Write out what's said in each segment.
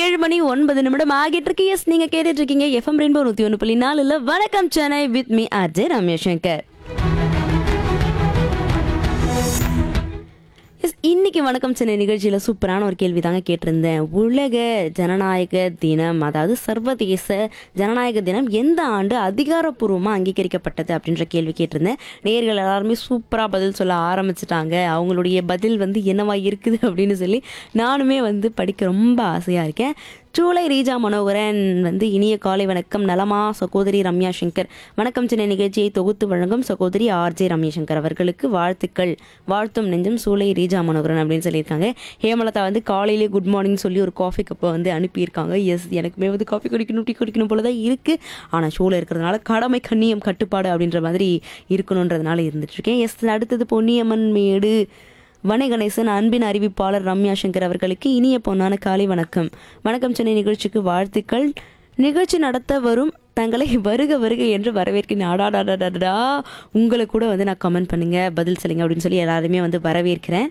ஏழு மணி ஒன்பது நிமிடம் ஆகிட்டு இருக்கு எஸ் நீங்க கேட்டுட்டு இருக்கீங்க எஃப்எம் ரெயின்போ நூத்தி ஒன்று புள்ளி நாலுல வணக்கம் Chennai with me Ajay Ramesh Shankar S இன்னைக்கு வணக்கம் சென்னை நிகழ்ச்சியில் சூப்பரான ஒரு கேள்வி தாங்க கேட்டிருந்தேன் உலக ஜனநாயக தினம் அதாவது சர்வதேச ஜனநாயக தினம் எந்த ஆண்டு அதிகாரப்பூர்வமாக அங்கீகரிக்கப்பட்டது அப்படின்ற கேள்வி கேட்டிருந்தேன் நேர்கள் எல்லாருமே சூப்பராக பதில் சொல்ல ஆரம்பிச்சிட்டாங்க அவங்களுடைய பதில் வந்து என்னவா இருக்குது அப்படின்னு சொல்லி நானுமே வந்து படிக்க ரொம்ப ஆசையாக இருக்கேன் சூளை ரீஜா மனோகரன் வந்து இனிய காலை வணக்கம் நலமா சகோதரி ரம்யா சங்கர் வணக்கம் சின்ன நிகழ்ச்சியை தொகுத்து வழங்கும் சகோதரி ஆர்ஜே ரம்யா சங்கர் அவர்களுக்கு வாழ்த்துக்கள் வாழ்த்தும் நெஞ்சம் சூளை ரீஜா மனோகரன் அப்படின்னு சொல்லியிருக்காங்க ஹேமலதா வந்து காலையிலே குட் மார்னிங் சொல்லி ஒரு காஃபி கப்பை வந்து அனுப்பியிருக்காங்க எஸ் எனக்குமே வந்து காஃபி குடிக்கணும் டீ குடிக்கணும் போல தான் இருக்குது ஆனால் ஷோவில் இருக்கிறதுனால கடமை கண்ணியம் கட்டுப்பாடு அப்படின்ற மாதிரி இருக்கணுன்றதுனால இருந்துட்டுருக்கேன் எஸ் அடுத்தது பொன்னியம்மன் மேடு வண கணேசன் அன்பின் அறிவிப்பாளர் ரம்யா சங்கர் அவர்களுக்கு இனிய பொன்னான காலை வணக்கம் வணக்கம் சென்னை நிகழ்ச்சிக்கு வாழ்த்துக்கள் நிகழ்ச்சி நடத்த வரும் தங்களை வருக வருக என்று வரவேற்கிறேன் அடாடாடாடா உங்களை கூட வந்து நான் கமெண்ட் பண்ணுங்க பதில் சொல்லுங்க அப்படின்னு சொல்லி எல்லாருமே வந்து வரவேற்கிறேன்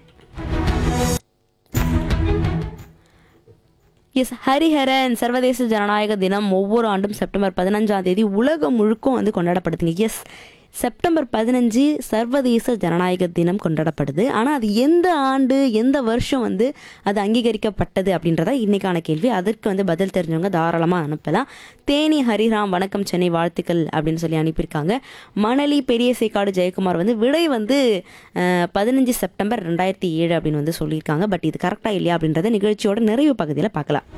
எஸ் ஹரிஹரன் சர்வதேச ஜனநாயக தினம் ஒவ்வொரு ஆண்டும் செப்டம்பர் பதினஞ்சாம் தேதி உலகம் முழுக்கும் வந்து கொண்டாடப்படுதுங்க எஸ் செப்டம்பர் பதினஞ்சு சர்வதேச ஜனநாயக தினம் கொண்டாடப்படுது ஆனால் அது எந்த ஆண்டு எந்த வருஷம் வந்து அது அங்கீகரிக்கப்பட்டது அப்படின்றத இன்னைக்கான கேள்வி அதற்கு வந்து பதில் தெரிஞ்சவங்க தாராளமாக அனுப்பலாம் தேனி ஹரிராம் வணக்கம் சென்னை வாழ்த்துக்கள் அப்படின்னு சொல்லி அனுப்பியிருக்காங்க மணலி பெரிய சேக்காடு ஜெயக்குமார் வந்து விடை வந்து பதினஞ்சு செப்டம்பர் ரெண்டாயிரத்தி ஏழு அப்படின்னு வந்து சொல்லியிருக்காங்க பட் இது கரெக்டாக இல்லையா அப்படின்றத நிகழ்ச்சியோட நிறைவு பகுதியில் பார்க்கலாம்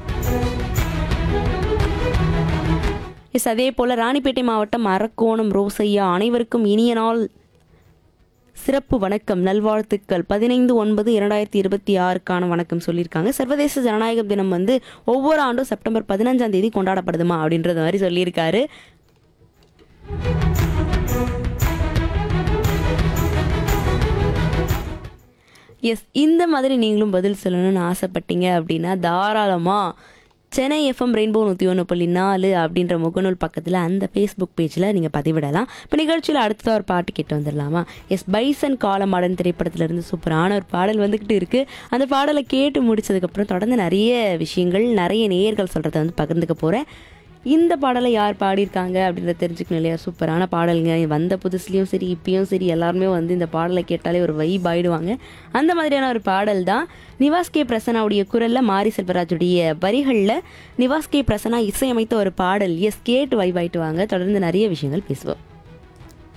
எஸ் அதே போல் ராணிப்பேட்டை மாவட்டம் அரக்கோணம் ரோசையா அனைவருக்கும் இனிய நாள் சிறப்பு வணக்கம் நல்வாழ்த்துக்கள் பதினைந்து ஒன்பது இரண்டாயிரத்தி இருபத்தி ஆறுக்கான வணக்கம் சொல்லியிருக்காங்க சர்வதேச ஜனநாயக தினம் வந்து ஒவ்வொரு ஆண்டும் செப்டம்பர் பதினஞ்சாம் தேதி கொண்டாடப்படுதுமா அப்படின்றது மாதிரி சொல்லியிருக்காரு எஸ் இந்த மாதிரி நீங்களும் பதில் சொல்லணும்னு ஆசைப்பட்டீங்க அப்படின்னா தாராளமாக சென்னை எஃப்எம் ரெயின்போ நூற்றி ஒன்று புள்ளி நாலு அப்படின்ற முகநூல் பக்கத்தில் அந்த ஃபேஸ்புக் பேஜில் நீங்கள் பதிவிடலாம் இப்போ நிகழ்ச்சியில் அடுத்த ஒரு பாட்டு கேட்டு வந்துடலாமா எஸ் பைசன் காலமாடன் திரைப்படத்திலிருந்து சூப்பரான ஒரு பாடல் வந்துக்கிட்டு இருக்குது அந்த பாடலை கேட்டு முடிச்சதுக்கப்புறம் தொடர்ந்து நிறைய விஷயங்கள் நிறைய நேயர்கள் சொல்கிறத வந்து பகிர்ந்துக்க போகிறேன் இந்த பாடலை யார் பாடியிருக்காங்க அப்படின்றத தெரிஞ்சுக்கணும் இல்லையா சூப்பரான பாடலுங்க வந்த புதுசுலேயும் சரி இப்பயும் சரி எல்லாருமே வந்து இந்த பாடலை கேட்டாலே ஒரு வைப் ஆயிடுவாங்க அந்த மாதிரியான ஒரு பாடல் தான் நிவாஸ் கே பிரசனாவுடைய குரலில் மாரி செல்வராஜுடைய வரிகளில் நிவாஸ் கே பிரசனா இசையமைத்த ஒரு பாடல் எஸ் கேட்டு வைப் ஆயிட்டு வாங்க தொடர்ந்து நிறைய விஷயங்கள் பேசுவோம்